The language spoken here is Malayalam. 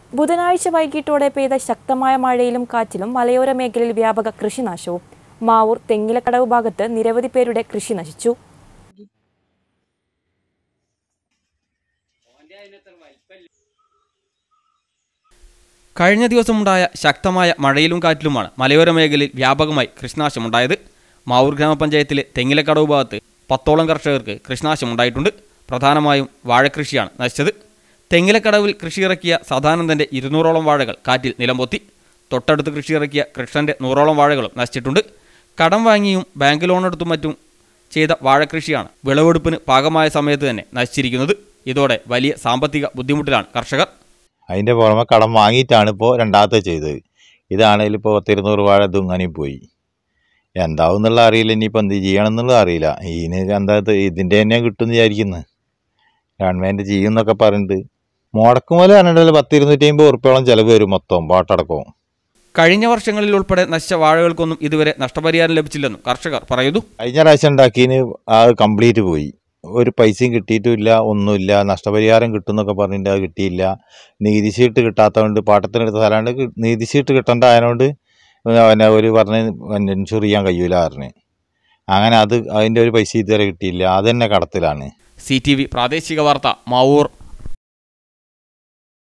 ബുധനാഴ്ച വൈകിട്ടോടെ പെയ്ത ശക്തമായ മഴയിലും കാറ്റിലും മലയോര മേഖലയിൽ വ്യാപക കൃഷിനാശവും മാവൂർ തെങ്ങിലക്കടവ് ഭാഗത്ത് നിരവധി പേരുടെ കൃഷി നശിച്ചു കഴിഞ്ഞ ദിവസമുണ്ടായ ശക്തമായ മഴയിലും കാറ്റിലുമാണ് മലയോര മേഖലയിൽ വ്യാപകമായി കൃഷിനാശമുണ്ടായത് മാവൂർ ഗ്രാമപഞ്ചായത്തിലെ തെങ്ങിലക്കടവ് ഭാഗത്ത് പത്തോളം കർഷകർക്ക് കൃഷിനാശമുണ്ടായിട്ടുണ്ട് പ്രധാനമായും വാഴക്കൃഷിയാണ് നശിച്ചത് തെങ്ങിലക്കടവിൽ കൃഷിയിറക്കിയ സദാനന്ദന്റെ ഇരുന്നൂറോളം വാഴകൾ കാറ്റിൽ നിലംപൊത്തി തൊട്ടടുത്ത് കൃഷിയിറക്കിയ കൃഷ്ണന്റെ നൂറോളം വാഴകളും നശിച്ചിട്ടുണ്ട് കടം വാങ്ങിയും ബാങ്ക് ലോണെടുത്തും മറ്റും ചെയ്ത വാഴക്കൃഷിയാണ് വിളവെടുപ്പിന് പാകമായ സമയത്ത് തന്നെ നശിച്ചിരിക്കുന്നത് ഇതോടെ വലിയ സാമ്പത്തിക ബുദ്ധിമുട്ടിലാണ് കർഷകർ അതിൻ്റെ പുറമെ കടം വാങ്ങിയിട്ടാണ് ഇപ്പോൾ രണ്ടാമത്തെ ചെയ്തത് ഇതാണെങ്കിൽ ഇപ്പോൾ പത്തിരുന്നൂറ് വാഴ ഇതും പോയി എന്താവും എന്നുള്ള അറിയില്ല ഇനിയിപ്പോൾ എന്ത് ചെയ്യണം എന്നുള്ളത് അറിയില്ല ഇതിന് എന്താ ഇത് ഇതിൻ്റെ തന്നെ കിട്ടുമെന്ന് വിചാരിക്കുന്നു ഗവൺമെൻറ് ചെയ്യുമെന്നൊക്കെ പറഞ്ഞിട്ട് മുടക്കുമല പറഞ്ഞിട്ടുണ്ടെങ്കിൽ പത്ത് ഇരുന്നൂറ്റി അമ്പത് ഉറുപ്പ്യോളം ചിലവ് വരും മൊത്തം പാട്ടടക്കവും കഴിഞ്ഞ വർഷങ്ങളിൽ ഉൾപ്പെടെ നശിച്ച വാഴകൾക്കൊന്നും ഇതുവരെ നഷ്ടപരിഹാരം ലഭിച്ചില്ലെന്നും കർഷകർ പറയുന്നു കഴിഞ്ഞ പ്രാവശ്യം ഉണ്ടാക്കിയതിന് ആ കംപ്ലീറ്റ് പോയി ഒരു പൈസയും കിട്ടിയിട്ടുമില്ല ഒന്നുമില്ല നഷ്ടപരിഹാരം കിട്ടുമെന്നൊക്കെ പറഞ്ഞിട്ട് അത് കിട്ടിയില്ല നീതി ഷീട്ട് കിട്ടാത്തതുകൊണ്ട് പാട്ടത്തിനെടുത്ത സ്ഥലമാണ് നീതി ഷീട്ട് കിട്ടേണ്ട ആയതുകൊണ്ട് പിന്നെ ഒരു പറഞ്ഞ് പിന്നെ ഇൻഷുർ ചെയ്യാൻ കഴിയൂല പറഞ്ഞ് അങ്ങനെ അത് അതിൻ്റെ ഒരു പൈസ ഇതുവരെ കിട്ടിയില്ല അത് തന്നെ കടത്തിലാണ് സി ടി വി പ്രാദേശിക വാർത്ത മാവൂർ